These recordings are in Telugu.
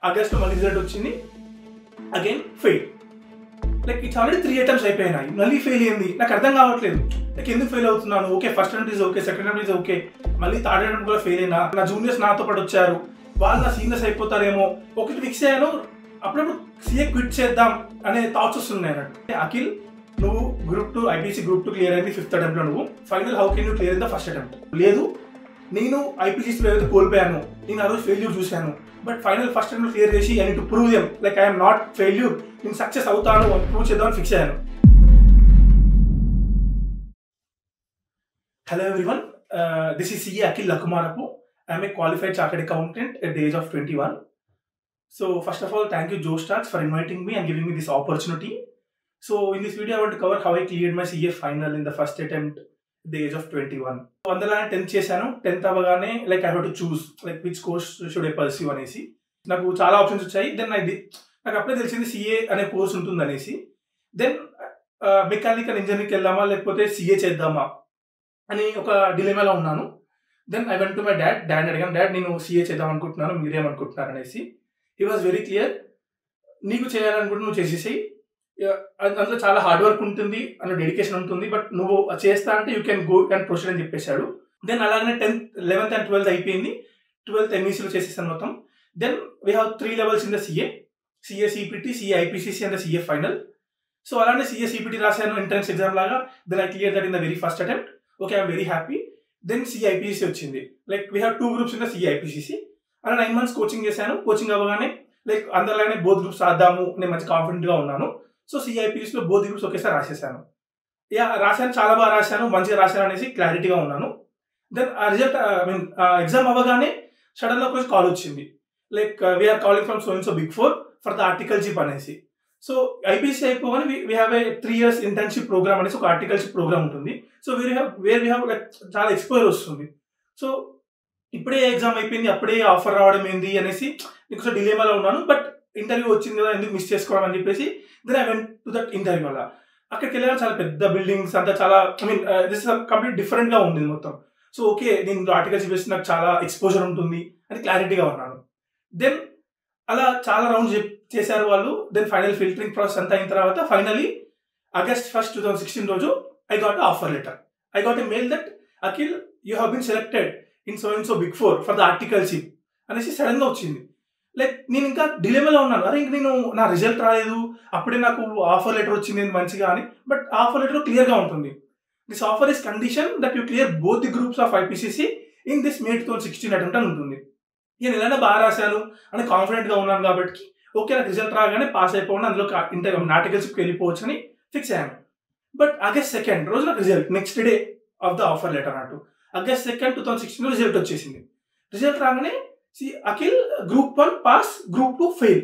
ఆగస్ట్లో మళ్ళీ రిజల్ట్ వచ్చింది again fail like it's already three items అయిపోయినాయి మళ్ళీ ఫెయిల్ అయింది నాకు అర్థం కావట్లేదు లైక్ ఎందుకు ఫెయిల్ అవుతున్నాను okay first attempt is okay second attempt is okay మళ్ళీ థర్డ్ అటెంప్ట్ కూడా ఫెయిల్ అయినా నా జూనియర్స్ నాతో పాటు వచ్చారు వాళ్ళు నా సీనియర్స్ అయిపోతారేమో ఒకటి ఫిక్స్ అయ్యాను అప్పుడప్పుడు సీఏ క్విట్ చేద్దాం అనే థాట్స్ వస్తున్నాయి అన్నట్టు అఖిల్ నువ్వు group two IPC group two clear అయింది ఫిఫ్త్ అటెంప్ట్లో నువ్వు final how can you clear in the first attempt లేదు నేను ఐపీసీలో ఏదైతే కోల్పోయాను నేను ఆ రోజు ఫెయిల్యూర్ చూశాను but final first attempt clear చేసి I to prove them like I'm not failure నేను సక్సెస్ అవుతాను ప్రూవ్ చేద్దామని ఫిక్స్ అయ్యాను hello everyone this is CA Akhil Lakumarapu I'm a qualified chartered accountant at the age of twenty one so first of all thank you Joe stars for inviting me and giving me this opportunity so in this video I want cover how I clear my CA final in the first attempt the age of twenty one అందులోనే టెన్త్ చేశాను టెన్త్ అవ్వగానే like I have to choose like which course should I perceive అనేసి నాకు చాలా ఆప్షన్స్ వచ్చాయి దెన్ ఐ నాకు అప్పుడే తెలిసింది సిఏ అనే కోర్స్ ఉంటుంది అనేసి దెన్ మెకానికల్ ఇంజనీరింగ్కి వెళ్దామా లేకపోతే సిఏ చేద్దామా అని ఒక డిలేమాలో ఉన్నాను then I went to my dad dad అడిగాను డాడ్ నేను సిఏ చేద్దాం అనుకుంటున్నాను మీరేమనుకుంటున్నారు అనేసి ఈ వాజ్ వెరీ క్లియర్ నీకు చేయాలనుకుంటే నువ్వు చేసేసేయి అందులో చాలా హార్డ్ వర్క్ ఉంటుంది అందులో డెడికేషన్ ఉంటుంది బట్ నువ్వు చేస్తా అంటే you can go can proceed అని చెప్పేశాడు దెన్ అలాగనే టెన్త్ లెవెన్త్ అండ్ ట్వెల్త్ అయిపోయింది ట్వెల్త్ ఎంఈసీలో చేసేసాను మొత్తం then we have three levels in the CA CA CPT CA IPCC and the CA final so అలానే సిఏ సిపిటి రాశాను ఎంట్రన్స్ ఎగ్జామ్ లాగా then I clear that in the very first attempt okay I'm very happy then CA IPC వచ్చింది like we have two groups in the CA IPCC అలా నైన్ మంత్స్ కోచింగ్ చేశాను కోచింగ్ అవ్వగానే లైక్ అందరిలానే బోత్ గ్రూప్స్ రాద్దాము నేను మంచి కాన్ఫిడెంట్గా ఉన్నాను సో సిఐపీఎస్లో బోత్ గ్రూప్స్ ఒకేసారి రాసేసాను యా రాశాను చాలా బాగా రాశాను మంచిగా రాశాను అనేసి క్లారిటీగా ఉన్నాను దెన్ ఆ రిజల్ట్ ఐ మీన్ ఎగ్జామ్ అవ్వగానే సడన్గా ఒక కాల్ వచ్చింది like we're calling from so and so big four for the articleship అనేసి సో ఐపీసీ అయిపోగానే we have a three years internship program అనేసి ఒక ఆర్టికల్షిప్ ప్రోగ్రామ్ ఉంటుంది so we have where we have like చాలా ఎక్స్పోజర్ వస్తుంది సో ఇప్పుడే ఎగ్జామ్ అయిపోయింది అప్పుడే ఆఫర్ రావడం ఏంది అనేసి కొంచెం డిలేమాలో ఉన్నాను బట్ ఇంటర్వ్యూ వచ్చింది కదా ఎందుకు మిస్ చేసుకోవడం అని చెప్పేసి then I went to that interview వల్ల అక్కడికి వెళ్ళాక చాలా పెద్ద బిల్డింగ్స్ అంతా చాలా ఐ మీన్ దిస్ కంప్లీట్ డిఫరెంట్గా ఉంది మొత్తం సో ఓకే నేను ఆర్టికల్స్ వేసి నాకు చాలా ఎక్స్పోజర్ ఉంటుంది అని క్లారిటీగా ఉన్నాను దెన్ అలా చాలా రౌండ్స్ చేశారు వాళ్ళు దెన్ ఫైనల్ ఫిల్టరింగ్ ప్రాసెస్ అంతా అయిన తర్వాత finally August first two thousand sixteen రోజు I got offer letter I got a mail that Akhil you have been selected in so in so big four for the articleship అనేసి సడన్గా వచ్చింది లైక్ నేను ఇంకా డిలేమేలో ఉన్నాను అరే ఇంక నేను నా రిజల్ట్ రాలేదు అప్పుడే నాకు ఆఫర్ లెటర్ వచ్చింది మంచిగా అని బట్ ఆఫర్ లెటర్ క్లియర్గా ఉంటుంది this offer is condition that you clear both the groups of IPCC in this May two thousand sixteen attempt అని ఉంటుంది నేను ఎలానే బాగా రాశాను అని కాన్ఫిడెంట్గా ఉన్నాను కాబట్టి ఓకే నాకు రిజల్ట్ రాగానే పాస్ అయిపోకుండా అందులో ఇంటర్ ఆర్టికల్స్కి వెళ్ళిపోవచ్చు అని ఫిక్స్ అయ్యాను బట్ ఆగస్ట్ సెకండ్ రోజు నాకు result next day of the offer letter అన్నట్టు ఆగస్ట్ సెకండ్ టూ థౌసండ్ సిక్స్టీన్లో రిజల్ట్ వచ్చేసింది రిజల్ట్ రాగానే సి Akhil group one pass group two fail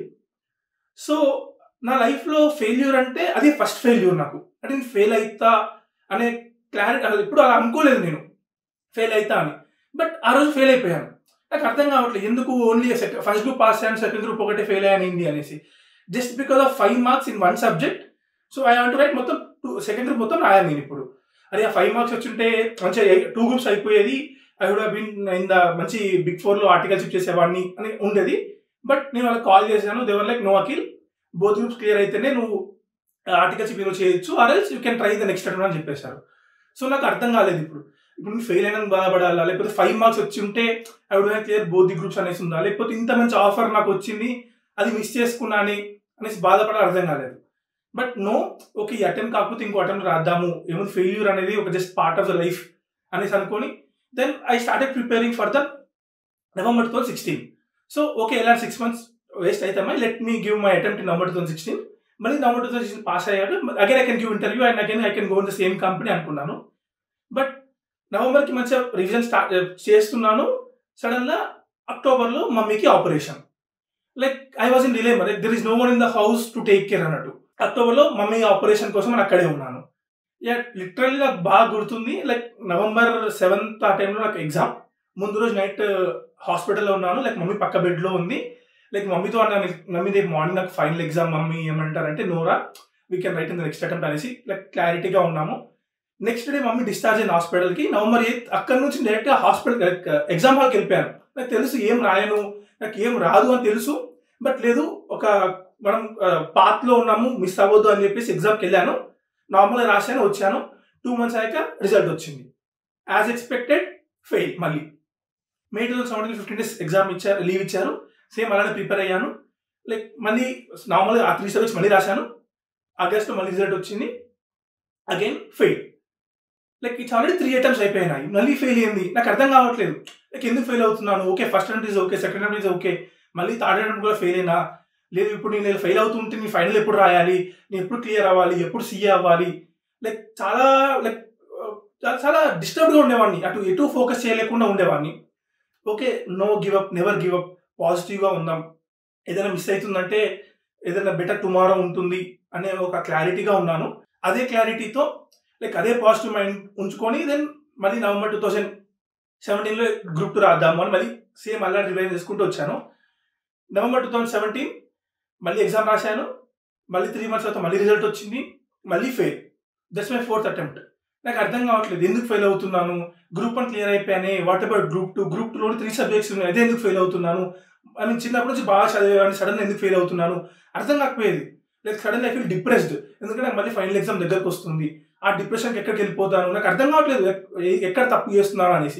so నా లైఫ్లో ఫెయిల్యూర్ అంటే అదే ఫస్ట్ ఫెయిల్యూర్ నాకు అంటే నేను ఫెయిల్ అవుతా అనే క్లారిటీ అసలు ఇప్పుడు అలా అనుకోలేదు నేను ఫెయిల్ అవుతా అని బట్ ఆ రోజు ఫెయిల్ అయిపోయాను నాకు అర్థం కావట్లేదు ఎందుకు ఓన్లీ ఫస్ట్ గ్రూప్ పాస్ అయ్యాను సెకండ్ గ్రూప్ ఒకటే ఫెయిల్ అయ్యాను అనేసి just because of five marks in one subject so I want write మొత్తం టూ సెకండ్ గ్రూప్ మొత్తం రాయాలి నేను ఇప్పుడు అదే ఆ ఫైవ్ మార్క్స్ వచ్చింటే మంచిగా టూ గ్రూప్స్ అయిపోయేది I would been in the మంచి బిగ్ ఫోర్లో ఆర్టికల్షిప్ చేసేవాడిని అని ఉండేది బట్ నేను వాళ్ళకి కాల్ చేశాను they were like no Akhil both groups clear అయితేనే నువ్వు ఆర్టికల్షిప్ ఈరోజు చేయొచ్చు or else you can try the next attempt అని చెప్పేశారు సో నాకు అర్థం కాలేదు ఇప్పుడు ఇప్పుడు నేను ఫెయిల్ అయినా బాధపడాలా లేకపోతే ఫైవ్ మార్క్స్ వచ్చి ఉంటే I would clear both the groups అనేసి ఉందా లేకపోతే ఇంత మంచి ఆఫర్ నాకు వచ్చింది అది మిస్ చేసుకున్నా అని అనేసి బాధపడాలి అర్థం కాలేదు బట్ నో ఓకే ఈ అటెంప్ట్ కాకపోతే ఇంకో అటెంప్ట్ రాద్దాము ఏమో ఫెయిల్యూర్ అనేది ఒక just part of the life అనేసి అనుకొని then I started preparing for the November two sixteen so okay ఎలా సిక్స్ మంత్స్ వేస్ట్ అవుతామా let me give my attempt in November two thousand sixteen మళ్ళీ November two thousand sixteen pass అయ్యాడు again I can give interview and again I can go in the same company అనుకున్నాను బట్ నవంబర్కి మంచిగా రివిజన్ స్టార్ట్ చేస్తున్నాను సడన్గా అక్టోబర్లో మమ్మీకి operation like I was in delay మరి there is no one in the house to take care అన్నట్టు అక్టోబర్లో మమ్మీ ఆపరేషన్ కోసం నేను అక్కడే ఉన్నాను యా లిటరల్లీ నాకు బాగా గుర్తుంది లైక్ నవంబర్ సెవెంత్ ఆ టైంలో నాకు ఎగ్జామ్ ముందు రోజు నైట్ హాస్పిటల్లో ఉన్నాను లైక్ మమ్మీ పక్క బెడ్లో ఉంది లైక్ మమ్మీతో అన్నాను మమ్మీ రేపు మార్నింగ్ నాకు ఫైనల్ ఎగ్జామ్ మమ్మీ ఏమంటారంటే నోరా we can write in the next attempt అనేసి లైక్ క్లారిటీగా ఉన్నాము నెక్స్ట్ డే మమ్మీ డిశ్చార్జ్ అయిన హాస్పిటల్కి నవంబర్ ఎయిత్ అక్కడ నుంచి డైరెక్ట్గా హాస్పిటల్ ఎగ్జామ్ హాల్కి వెళ్ళిపోయాను నాకు తెలుసు ఏం రాయను నాకు ఏం రాదు అని తెలుసు బట్ లేదు ఒక మనం పాత్లో ఉన్నాము మిస్ అవ్వద్దు అని చెప్పేసి ఎగ్జామ్కి వెళ్ళాను నార్మల్గా రాశాను వచ్చాను టూ మంత్స్ అయ్యాక రిజల్ట్ వచ్చింది యాజ్ ఎక్స్పెక్టెడ్ ఫెయిల్ మళ్ళీ May two thousand seventeen fifteen days exam ఇచ్చారు లీవ్ ఇచ్చారు సేమ్ అలానే ప్రిపేర్ అయ్యాను లైక్ మళ్ళీ నార్మల్గా ఆ త్రీ సబ్జెక్ట్స్ మళ్ళీ రాశాను ఆగస్ట్లో మళ్ళీ రిజల్ట్ వచ్చింది again fail like it's already three items అయిపోయినాయి మళ్ళీ ఫెయిల్ అయింది నాకు అర్థం కావట్లేదు లైక్ ఎందుకు ఫెయిల్ అవుతున్నాను okay first attempt is okay second attempt is okay మళ్ళీ థర్డ్ అటెంప్ట్ కూడా ఫెయిల్ అయినా లేదు ఇప్పుడు నేను ఫెయిల్ అవుతుంటే నేను ఫైనల్ ఎప్పుడు రాయాలి నేను ఎప్పుడు క్లియర్ అవ్వాలి ఎప్పుడు సీఏ అవ్వాలి లైక్ చాలా లైక్ చాలా డిస్టర్బ్గా ఉండేవాడిని అటు ఎటు ఫోకస్ చేయలేకుండా ఉండేవాడిని okay no give up never give up పాజిటివ్గా ఉందాం ఏదైనా మిస్ అవుతుందంటే ఏదైనా బెటర్ టుమారో ఉంటుంది అనే ఒక క్లారిటీగా ఉన్నాను అదే క్లారిటీతో లైక్ అదే పాజిటివ్ మైండ్ ఉంచుకొని దెన్ మళ్ళీ నవంబర్ టూ థౌజండ్ సెవెంటీన్లో గ్రూప్ టూ రాద్దాము అని మళ్ళీ సేమ్ అలా రివైజ్ చేసుకుంటూ వచ్చాను నవంబర్ టూ థౌజండ్ సెవెంటీన్ మళ్ళీ ఎగ్జామ్ రాశాను మళ్ళీ త్రీ మంత్స్ తర్వాత మళ్ళీ రిజల్ట్ వచ్చింది మళ్ళీ fail just my fourth attempt నాకు అర్థం కావట్లేదు ఎందుకు ఫెయిల్ అవుతున్నాను గ్రూప్ వన్ క్లియర్ అయిపోయానే what about group two group టూలో త్రీ సబ్జెక్ట్స్ ఉన్నాయి అదే ఎందుకు ఫెయిల్ అవుతున్నాను ఐ మీన్ చిన్నప్పటి నుంచి బాగా చదివేవాడిని సడన్ ఎందుకు ఫెయిల్ అవుతున్నాను అర్థం కాకపోయేది like sudden I feel depressed ఎందుకంటే నాకు మళ్ళీ ఫైనల్ ఎగ్జామ్ దగ్గరకు వస్తుంది ఆ డిప్రెషన్కి ఎక్కడికి వెళ్ళిపోతాను నాకు అర్థం కావట్లేదు ఎక్కడ తప్పు చేస్తున్నాను అనేసి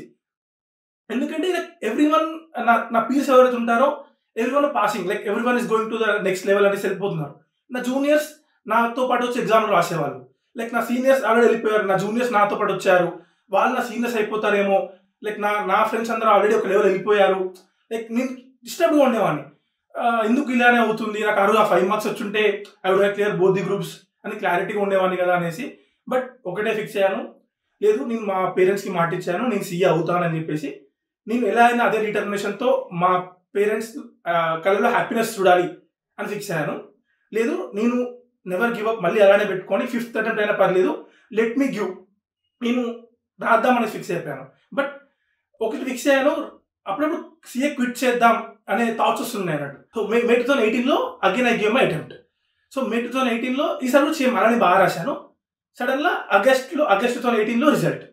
ఎందుకంటే లైక్ ఎవ్రీ వన్ నా నా పీర్స్ ఎవరైతే ఉంటారో everyone passing like everyone is going to the next level అనేసి వెళ్ళిపోతున్నారు నా జూనియర్స్ నాతో పాటు వచ్చి ఎగ్జామ్లు రాసేవాళ్ళు లైక్ నా సీనియర్స్ ఆల్రెడీ వెళ్ళిపోయారు నా జూనియర్స్ నాతో పాటు వచ్చారు వాళ్ళు నా సీనియర్స్ అయిపోతారేమో లైక్ నా నా ఫ్రెండ్స్ అందరూ ఆల్రెడీ ఒక లెవెల్ వెళ్ళిపోయారు లైక్ నేను డిస్టర్బ్గా ఉండేవాడిని ఎందుకు ఇలానే అవుతుంది నాకు అరుగు ఆ ఫైవ్ మార్క్స్ వచ్చుంటే I would have clear both the groups అని క్లారిటీగా ఉండేవాడిని కదా అనేసి బట్ ఒకటే ఫిక్స్ అయ్యాను లేదు నేను మా పేరెంట్స్కి మాట ఇచ్చాను నేను సీఏ అవుతానని చెప్పేసి నేను ఎలా అయినా అదే డిటర్మినేషన్తో మా పేరెంట్స్ కళ్ళలో హ్యాపీనెస్ చూడాలి అని ఫిక్స్ అయ్యాను లేదు నేను నెవర్ గివ్ అప్ మళ్ళీ అలానే పెట్టుకొని ఫిఫ్త్ అటెంప్ట్ అయినా పర్లేదు లెట్ మీ గివ్ నేను రాద్దామని ఫిక్స్ అయిపోయాను బట్ ఒకటి ఫిక్స్ అయ్యాను అప్పుడప్పుడు సీఏ క్విట్ చేద్దాం అనే థాట్స్ వస్తున్నాయి అన్నట్టు so May May two thousand ఎయిటీన్లో again I give my attempt so May two thousand ఎయిటీన్లో ఈసారి కూడా సేమ్ అలానే బాగా రాశాను సడన్గా ఆగస్ట్లో ఆగస్ట్ టూ థౌసండ్ ఎయిటీన్లో రిజల్ట్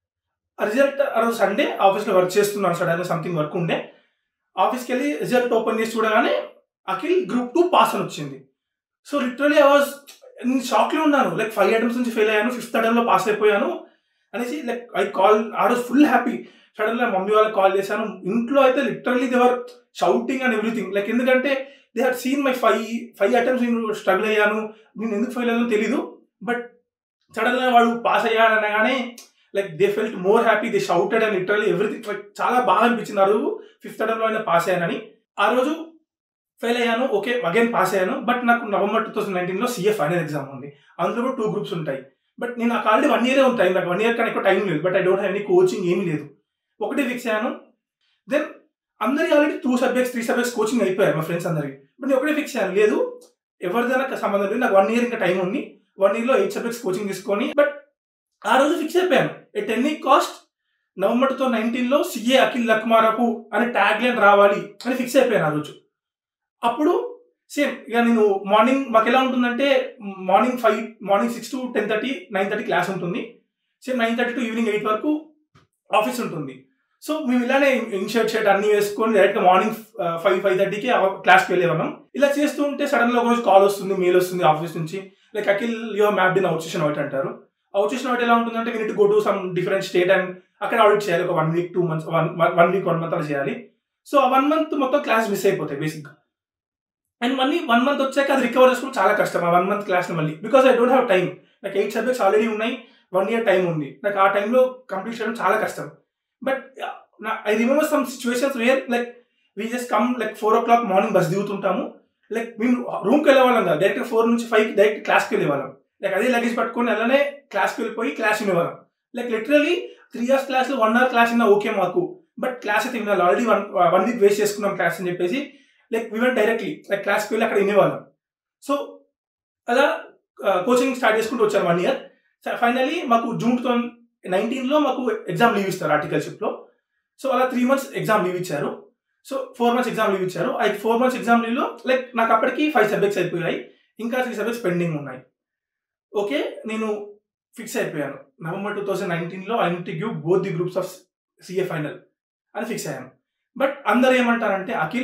ఆ రిజల్ట్ ఆ రోజు సండే ఆఫీస్లో వర్క్ చేస్తున్నాను సడన్గా సంథింగ్ వర్క్ ఉండే ఆఫీస్కి వెళ్ళి రిజల్ట్ ఓపెన్ చేసి చూడగానే అఖిల్ గ్రూప్ టూ పాస్ అని వచ్చింది సో లిటరలీ ఐ వాజ్ నేను షాక్లో ఉన్నాను లైక్ ఫైవ్ అటెంప్ట్స్ నుంచి ఫెయిల్ అయ్యాను ఫిఫ్త్ అటెంప్ట్లో పాస్ అయిపోయాను అనేసి లైక్ ఐ కాల్ ఆ రోజు ఫుల్ హ్యాపీ సడన్గా మమ్మీ వాళ్ళకి కాల్ చేశాను ఇంట్లో అయితే literally they were shouting and everything like ఎందుకంటే they had seen my five five attempts నేను స్ట్రగుల్ అయ్యాను నేను ఎందుకు ఫెయిల్ అయ్యానో తెలీదు బట్ సడన్గా వాడు పాస్ అయ్యాడనగానే like they felt more happy they shouted and literally everything like చాలా బాగా అనిపించింది ఆ రోజు ఫిఫ్త్ అటెంప్ట్లో అయినా పాస్ అయ్యానని ఆ రోజు ఫెయిల్ అయ్యాను ఓకే అగైన్ పాస్ అయ్యాను బట్ నాకు నవంబర్ టూ థౌసండ్ నైన్టీన్లో సీఏ ఫైనల్ ఎగ్జామ్ ఉంది అందులో కూడా టూ గ్రూప్స్ ఉంటాయి బట్ నేను నాకు ఆల్రెడీ వన్ ఇయరే ఉంటాయి నాకు వన్ ఇయర్ కన్నా ఎక్కువ టైం లేదు but I don't have any coaching ఏమీ లేదు ఒకటే ఫిక్స్ అయ్యాను దెన్ అందరికి already two subjects three subjects coaching అయిపోయారు మా ఫ్రెండ్స్ అందరికి బట్ నేను ఒకటే ఫిక్స్ అయ్యాను లేదు ఎవరిదైనా సంబంధం లేదు నాకు వన్ ఇయర్ ఇంకా టైం ఉంది వన్ ఇయర్లో ఎయిట్ సబ్జెక్ట్స్ కోచింగ్ తీసుకొని బట్ ఆ రోజు ఫిక్స్ అయిపోయాను at any cost November two thousand నైన్టీన్లో సిఏ అఖిల్ లక్మారపు అనే ట్యాగ్ లైన్ రావాలి అని ఫిక్స్ అయిపోయాను ఆ రోజు అప్పుడు సేమ్ ఇక నేను మార్నింగ్ మాకు ఎలా ఉంటుందంటే morning five morning six to ten thirty nine thirty class ఉంటుంది same nine thirty to evening eight వరకు ఆఫీస్ ఉంటుంది సో మేము ఇలానే ఇన్షర్ట్ షర్ట్ అన్ని వేసుకొని డైరెక్ట్గా మార్నింగ్ ఫైవ్ ఫైవ్ థర్టీకి క్లాస్కి వెళ్ళేవాళ్ళం ఇలా చేస్తూ ఉంటే సడన్గా ఒక రోజు కాల్ వస్తుంది మెయిల్ వస్తుంది ఆఫీస్ నుంచి like Akhil your map in outstation out అంటారు అవుట్ సెషన్ అవుట్ ఎలా ఉంటుందంటే we to go to some different state and అక్కడ ఆడిట్ చేయాలి ఒక one week two months one one week one month అలా చేయాలి సో ఆ వన్ మంత్ మొత్తం క్లాస్ మిస్ అయిపోతాయి బేసిక్గా అండ్ మళ్ళీ వన్ మంత్ వచ్చాక అది రికవర్ చేసుకోవడం చాలా కష్టం ఆ వన్ మంత్ క్లాస్ని మళ్ళీ because I don't have time నాకు ఎయిట్ సబ్జెక్ట్స్ ఆల్రెడీ ఉన్నాయి వన్ ఇయర్ టైం ఉంది నాకు ఆ టైంలో కంప్లీట్ చేయడం చాలా కష్టం but I remember some situations where like we just come like four o'clock morning bus దిగుతుంటాము లైక్ మేము రూమ్కి వెళ్ళేవాళ్ళం కదా డైరెక్ట్ ఫోర్ నుంచి ఫైవ్ డైరెక్ట్ క్లాస్కి వెళ్ళేవాళ్ళం లైక్ అదే లగేజ్ పట్టుకొని అలానే క్లాస్కి వెళ్ళిపోయి క్లాస్ వినేవాళ్ళం లైక్ లిటరలీ త్రీ ఇయర్స్ క్లాస్లో వన్ అవర్ క్లాస్ అయినా ఓకే మాకు బట్ క్లాస్ అయితే వినాలి already one one week waste చేసుకున్నాం క్లాస్ అని చెప్పేసి లైక్ వివెన్ డైరెక్ట్లీ లైక్ క్లాస్కి వెళ్ళి అక్కడ వినేవాళ్ళం సో అలా కోచింగ్ స్టార్ట్ చేసుకుంటూ వచ్చాను వన్ ఇయర్ ఫైనలీ మాకు జూన్ టూ థౌసండ్ నైన్టీన్లో మాకు ఎగ్జామ్ లీవ్ ఇస్తారు ఆర్టికల్షిప్లో సో అలా త్రీ మంత్స్ ఎగ్జామ్ లీవ్ ఇచ్చారు so four months exam leave ఇచ్చారు ఆ ఫోర్ మంత్స్ ఎగ్జామ్ లీవ్లో లైక్ నాకు అప్పటికి ఫైవ్ సబ్జెక్ట్స్ అయిపోయాయి ఇంకా త్రీ సబ్జెక్ట్స్ పెండింగ్ ఉన్నాయి ఓకే నేను ఫిక్స్ అయిపోయాను నవంబర్ టూ థౌసండ్ నైన్టీన్లో I to give both the groups of CA final అని ఫిక్స్ అయ్యాను బట్ అందరు ఏమంటారంటే అఖిల్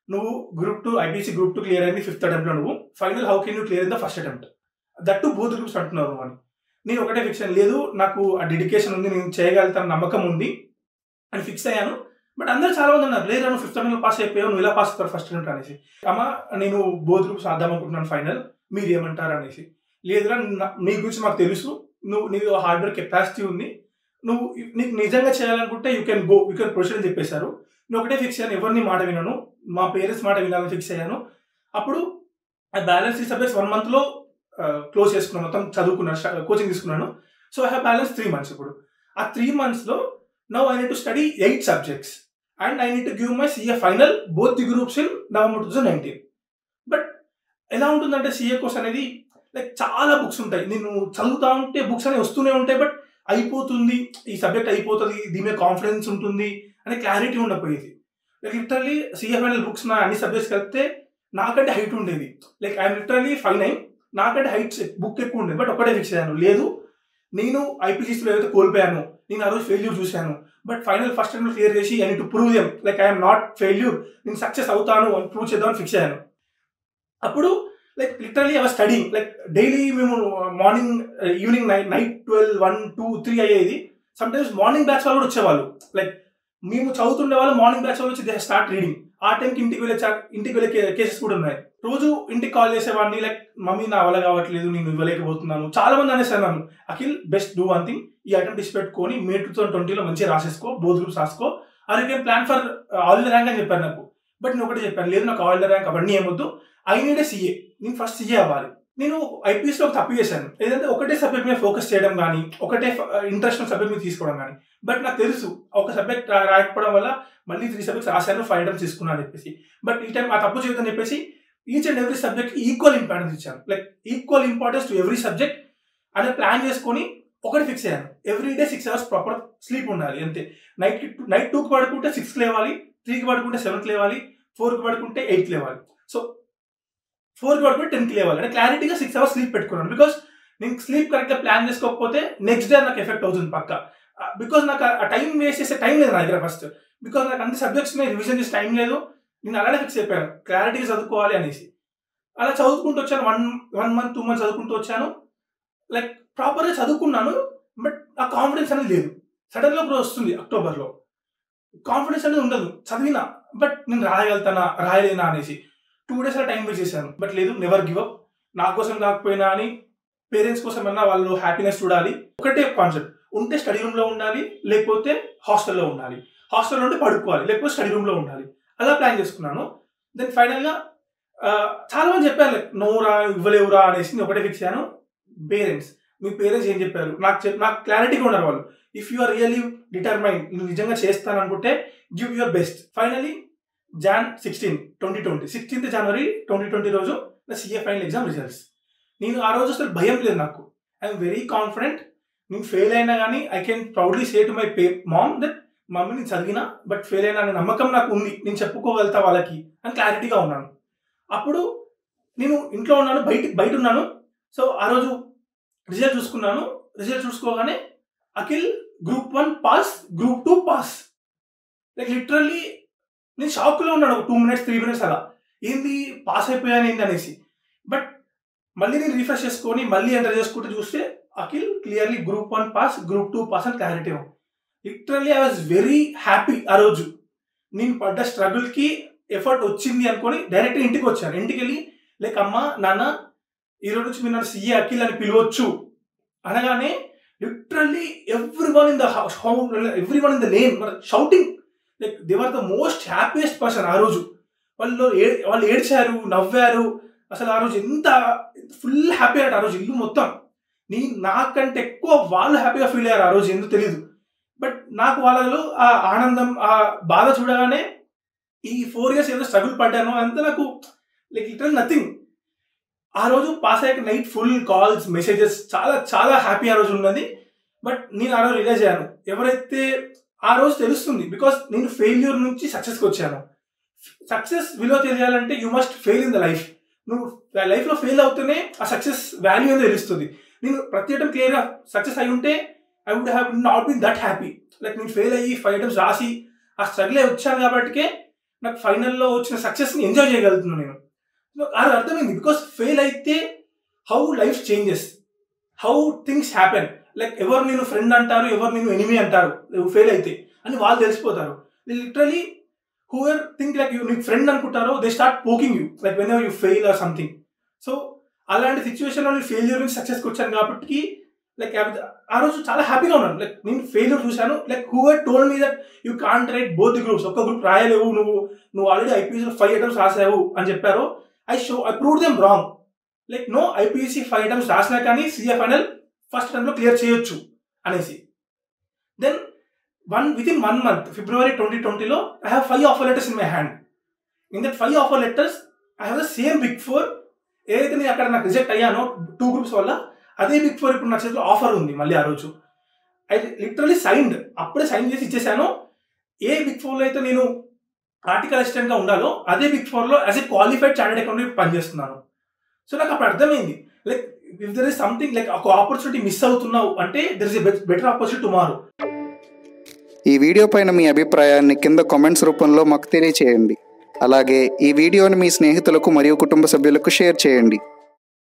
నువ్వు group two IPC group two clear అయింది ఫిఫ్త్ అటెంప్ట్లో నువ్వు final how can you clear in the first attempt that to both groups అంటున్నారు నువ్వు అని నేను ఒకటే ఫిక్స్ అయ్యాను లేదు నాకు ఆ డెడికేషన్ ఉంది నేను చేయగలుగుతాను నమ్మకం ఉంది అని ఫిక్స్ అయ్యాను బట్ అందరూ చాలా మంది ఉన్నారు లేదు నువ్వు ఫిఫ్త్ అటెంప్ట్ పాస్ అయిపోయావు నువ్వు ఇలా పాస్ అవుతావు ఫస్ట్ అటెంప్ట్ అనేసి అమ్మ నేను బోత్ గ్రూప్స్ రాద్దాం అనుకుంటున్నాను ఫైనల్ మీరు ఏమంటారు అనేసి లేదురా నా- నీ గురించి మాకు తెలుసు నువ్వు నీకు హార్డ్ వర్క్ కెపాసిటీ ఉంది నువ్వు నీకు నిజంగా చేయాలనుకుంటే you can go you can proceed అని చెప్పేశారు నేను ఒకటే ఫిక్స్ అయ్యాను ఎవరిని మాట వినను మా పేరెంట్స్ మాట వినాలని ఫిక్స్ అయ్యాను అప్పుడు ఆ బ్యాలెన్స్ ఈ సబ్జెక్ట్స్ వన్ మంత్లో క్లోజ్ చేసుకున్నాను మొత్తం చదువుకున్నాను కోచింగ్ తీసుకున్నాను so I have balance three months ఇప్పుడు ఆ త్రీ మంత్స్లో now I need to study eight subjects and I need to give my CA final both the groups in November two thousand nineteen but ఎలా ఉంటుందంటే సిఏ కోర్స్ అనేది లైక్ చాలా బుక్స్ ఉంటాయి నేను చదువుతా ఉంటే బుక్స్ అనేవి వస్తూనే ఉంటాయి బట్ అయిపోతుంది ఈ సబ్జెక్ట్ అయిపోతుంది దీని మీద కాన్ఫిడెన్స్ ఉంటుంది అనే క్లారిటీ ఉండకపోయేది like literally CA final books నా అన్ని సబ్జెక్ట్స్ కలిపితే నాకంటే హైట్ ఉండేది like I'm literally five nine నాకంటే హైట్ బుక్ ఎక్కువ ఉండేది బట్ ఒకటే ఫిక్స్ అయ్యాను లేదు నేను ఐపీసీస్లో ఏదైతే కోల్పోయాను నేను ఆ రోజు ఫెయిల్యూర్ చూశాను but final first time clear చేసి I to prove them like I'm not failure నేను సక్సెస్ అవుతాను అని ప్రూవ్ చేద్దామని ఫిక్స్ అయ్యాను అప్పుడు like literally our studying like daily మేము morning evening night night twelve one two three అయ్యేది సమ్ టైమ్స్ మార్నింగ్ బ్యాచ్ వాళ్ళు కూడా వచ్చేవాళ్ళు లైక్ మేము చదువుతుండే వాళ్ళు మార్నింగ్ బ్యాచ్ వాళ్ళు వచ్చి దే స్టార్ట్ రీడింగ్ ఆ టైంకి ఇంటికి వెళ్ళే చా- ఇంటికి వెళ్ళే కేసెస్ కూడా ఉన్నాయి రోజు ఇంటికి కాల్ చేసేవాడిని లైక్ మమ్మీ నా వల్ల కావట్లేదు నేను ఇవ్వలేకపోతున్నాను చాలా మంది అనేసాను నన్ను Akhil best do one thing ఈ అటెంప్ట్ ఇచ్చి పెట్టుకొని మే టూ థౌసండ్ ట్వంటీలో మంచిగా రాసేసుకో బోత్ గ్రూప్స్ రాసుకో అది can plan for all the rank అని చెప్పారు నాకు బట్ నేను ఒకటి చెప్పాను లేదు నాకు ఆల్ ద ర్యాంక్ అవన్నీ ఏమొద్దు ఐ నీడ్ ఏ సీఏ నేను ఫస్ట్ సీఏ అవ్వాలి నేను ఐపీఎస్ లో ఒక తప్పు చేశాను ఏదంటే ఒకటే సబ్జెక్ట్ మీద ఫోకస్ చేయడం కానీ ఒకటే ఇంట్రెస్ట్ సబ్జెక్ట్ మీద తీసుకోవడం కానీ బట్ నాకు తెలుసు ఒక సబ్జెక్ట్ రాయకపోవడం వల్ల మళ్ళీ త్రీ సబ్జెక్ట్స్ రాశాను ఫైవ్ ఐటమ్స్ తీసుకున్నాను అని చెప్పేసి బట్ ఈ టైం ఆ తప్పు చేయదని చెప్పేసి each and every subject equal importance ఇచ్చాను like equal importance to every subject అనే ప్లాన్ చేసుకొని ఒకటి ఫిక్స్ అయ్యాను every day six hours proper sleep ఉండాలి అంతే నైట్ నైట్ టూకి పడుకుంటే సిక్స్కి లేవాలి త్రీకి పడుకుంటే సెవెన్కి లేవాలి ఫోర్కి పడుకుంటే ఎయిట్కి లేవాలి సో ఫోర్కి పడుకుంటే టెన్కి లేవాలి అంటే క్లారిటీగా సిక్స్ అవర్స్ స్లీప్ పెట్టుకున్నాను బికాస్ నేను స్లీప్ కరెక్ట్గా ప్లాన్ చేసుకోకపోతే నెక్స్ట్ డే నాకు ఎఫెక్ట్ అవుతుంది పక్క బికాస్ నాకు ఆ టైం వేస్ట్ చేసే టైం లేదు నా దగ్గర ఫస్ట్ బికాస్ నాకు అన్ని సబ్జెక్ట్స్ మీద రివిజన్ చేసే టైం లేదు నేను అలానే ఫిక్స్ అయిపోయాను క్లారిటీగా చదువుకోవాలి అనేసి అలా చదువుకుంటూ వచ్చాను one one month two months చదువుకుంటూ వచ్చాను లైక్ ప్రాపర్గా చదువుకున్నాను బట్ ఆ కాన్ఫిడెన్స్ అనేది లేదు సడన్గా ఇప్పుడు వస్తుంది అక్టోబర్లో కాన్ఫిడెన్స్ అనేది ఉండదు చదివినా బట్ నేను రాయగలుగుతానా రాయలేనా అనేసి టూ డేస్ టైం వేస్ట్ చేశాను బట్ లేదు నెవర్ గివ్ అప్ నా కోసం కాకపోయినా అని పేరెంట్స్ కోసం అన్నా వాళ్ళు హ్యాపీనెస్ చూడాలి ఒకటే కాన్సెప్ట్ ఉంటే స్టడీ రూమ్లో ఉండాలి లేకపోతే హాస్టల్లో ఉండాలి హాస్టల్లో ఉంటే పడుకోవాలి లేకపోతే స్టడీ రూమ్లో ఉండాలి అలా ప్లాన్ చేసుకున్నాను దెన్ ఫైనల్గా చాలా మంది చెప్పారు లైక్ నోరా ఇవ్వలేవురా అనేసి నేను ఒకటే ఫిక్స్ అయ్యాను పేరెంట్స్ మీ పేరెంట్స్ ఏం చెప్పారు నాకు చెప్ నాకు క్లారిటీగా ఉన్నారు వాళ్ళు if you are really determine నేను నిజంగా చేస్తాను అనుకుంటే give your best finally Jan sixteen twenty twenty sixteenth January twenty twenty రోజు నా సిఏ ఫైనల్ ఎగ్జామ్ రిజల్ట్స్ నేను ఆ రోజు అసలు భయం లేదు నాకు ఐఎమ్ వెరీ కాన్ఫిడెంట్ నేను ఫెయిల్ అయినా కానీ I can proudly say to my pa mom that mummy నేను చదివినా బట్ ఫెయిల్ అయినా అనే నమ్మకం నాకు ఉంది నేను చెప్పుకోగలుగుతా వాళ్ళకి అని క్లారిటీగా ఉన్నాను అప్పుడు నేను ఇంట్లో ఉన్నాను బయట బయట ఉన్నాను సో ఆ రోజు రిజల్ట్ చూసుకున్నాను రిజల్ట్ చూసుకోగానే Akhil group one pass group two pass like literally నేను షాక్లో ఉన్నాను ఒక టూ మినిట్స్ త్రీ మినిట్స్ అలా ఏంది పాస్ అయిపోయాను ఏంది అనేసి బట్ మళ్ళీ నేను రిఫ్రెష్ చేసుకొని మళ్ళీ ఎంటర్ చేసుకుంటూ చూస్తే Akhil clearly group one pass group two pass అని క్లారిటీ ఉంది literally I was very happy ఆ రోజు నేను పడ్డ స్ట్రగుల్కి ఎఫర్ట్ వచ్చింది అనుకొని డైరెక్ట్ ఇంటికి వచ్చాను ఇంటికి వెళ్ళి లైక్ అమ్మ నాన్న ఈ రోజు నుంచి మీరు నన్ను సిఏ అఖిల్ అని పిలవచ్చు అనగానే literally everyone in the everyone in the name shouting like they were the most happiest person ఆ రోజు వాళ్ళు ఏ వాళ్ళు ఏడ్చారు నవ్వారు అసలు ఆ రోజు ఎంత ఫుల్ హ్యాపీ అయ్యారు ఆ రోజు ఇల్లు మొత్తం నీ నాకంటే ఎక్కువ వాళ్ళు హ్యాపీగా ఫీల్ అయ్యారు ఆ రోజు ఎందుకు తెలియదు బట్ నాకు వాళ్ళలో ఆ ఆనందం ఆ బాధ చూడగానే ఈ ఫోర్ ఇయర్స్ ఏదో స్ట్రగుల్ పడ్డాను అంతా నాకు లైక్ లిటరల్ నథింగ్ ఆ రోజు పాస్ అయ్యాక నైట్ ఫుల్ కాల్స్ మెసేజెస్ చాలా చాలా హ్యాపీ ఆ రోజు ఉన్నది బట్ నేను ఆ రోజు రిలైజ్ అయ్యాను ఎవరైతే ఆ రోజు తెలుస్తుంది బికాస్ నేను ఫెయిల్యూర్ నుంచి సక్సెస్కి వచ్చాను సక్సెస్ విలువ తెలియాలంటే you must fail in the life నువ్వు లైఫ్లో ఫెయిల్ అవుతూనే ఆ సక్సెస్ వాల్యూ అనేది తెలుస్తుంది నేను ప్రతి ఐటమ్ క్లియర్గా సక్సెస్ అయి ఉంటే I would have not been that happy like నేను ఫెయిల్ అయ్యి ఫైవ్ ఐటమ్స్ రాసి ఆ స్ట్రగుల్ వచ్చాను కాబట్టికే నాకు ఫైనల్లో వచ్చిన సక్సెస్ని ఎంజాయ్ చేయగలుగుతున్నాను నేను నాకు అది అర్థమైంది బికాస్ ఫెయిల్ అయితే how life changes how things happen like ఎవరు నేను ఫ్రెండ్ అంటారు ఎవరు నేను ఎనిమి అంటారు ఫెయిల్ అయితే అని వాళ్ళు తెలిసిపోతారు literally whoever think like you నీకు ఫ్రెండ్ అనుకుంటారో they start poking you like whenever you fail or something so అలాంటి సిచ్యువేషన్లో నేను ఫెయిల్యూర్ నుంచి సక్సెస్కి వచ్చాను కాబట్టి లైక్ ఆ రోజు చాలా హ్యాపీగా ఉన్నాను లైక్ నేను ఫెయిల్యూర్ చూశాను like whoever tell me that you can't write both the groups ఒక్క గ్రూప్ రాయలేవు నువ్వు నువ్వు ఆల్రెడీ ఐపీఎస్లో ఫైవ్ ఐటమ్స్ రాసావు అని చెప్పారు I show I prove them wrong like no IPCC five items రాసినా కానీ సిఎఫ్ఎన్ఎల్ ఫస్ట్ టైంలో క్లియర్ చేయొచ్చు అనేసి then one within one month February twenty ట్వంటీలో I have five offer letters in my hand in that five offer letters I have the same big four ఏదైతే నేను అక్కడ నాకు రిజెక్ట్ అయ్యానో టూ గ్రూప్స్ వల్ల అదే బిగ్ ఫోర్ ఇప్పుడు నా చేతిలో ఆఫర్ ఉంది మళ్ళీ ఆ రోజు ఐ లిటరలీ సైన్డ్ అప్పుడే సైన్ చేసి ఇచ్చేసాను ఏ బిగ్ ఫోర్లో అయితే నేను ఆర్టికల్ అసిస్టెంట్గా ఉండాలో అదే బిగ్ ఫోర్లో as a qualified chartered accountant పనిచేస్తున్నాను సో నాకు అప్పుడు అర్థమైంది like if there is something like ఒక ఆపర్చునిటీ మిస్ అవుతున్నావు అంటే there is a better opportunity tomorrow ఈ వీడియో పైన మీ అభిప్రాయాన్ని కింద కామెంట్స్ రూపంలో మాకు తెలియచేయండి అలాగే ఈ వీడియోని మీ స్నేహితులకు మరియు కుటుంబ సభ్యులకు షేర్ చేయండి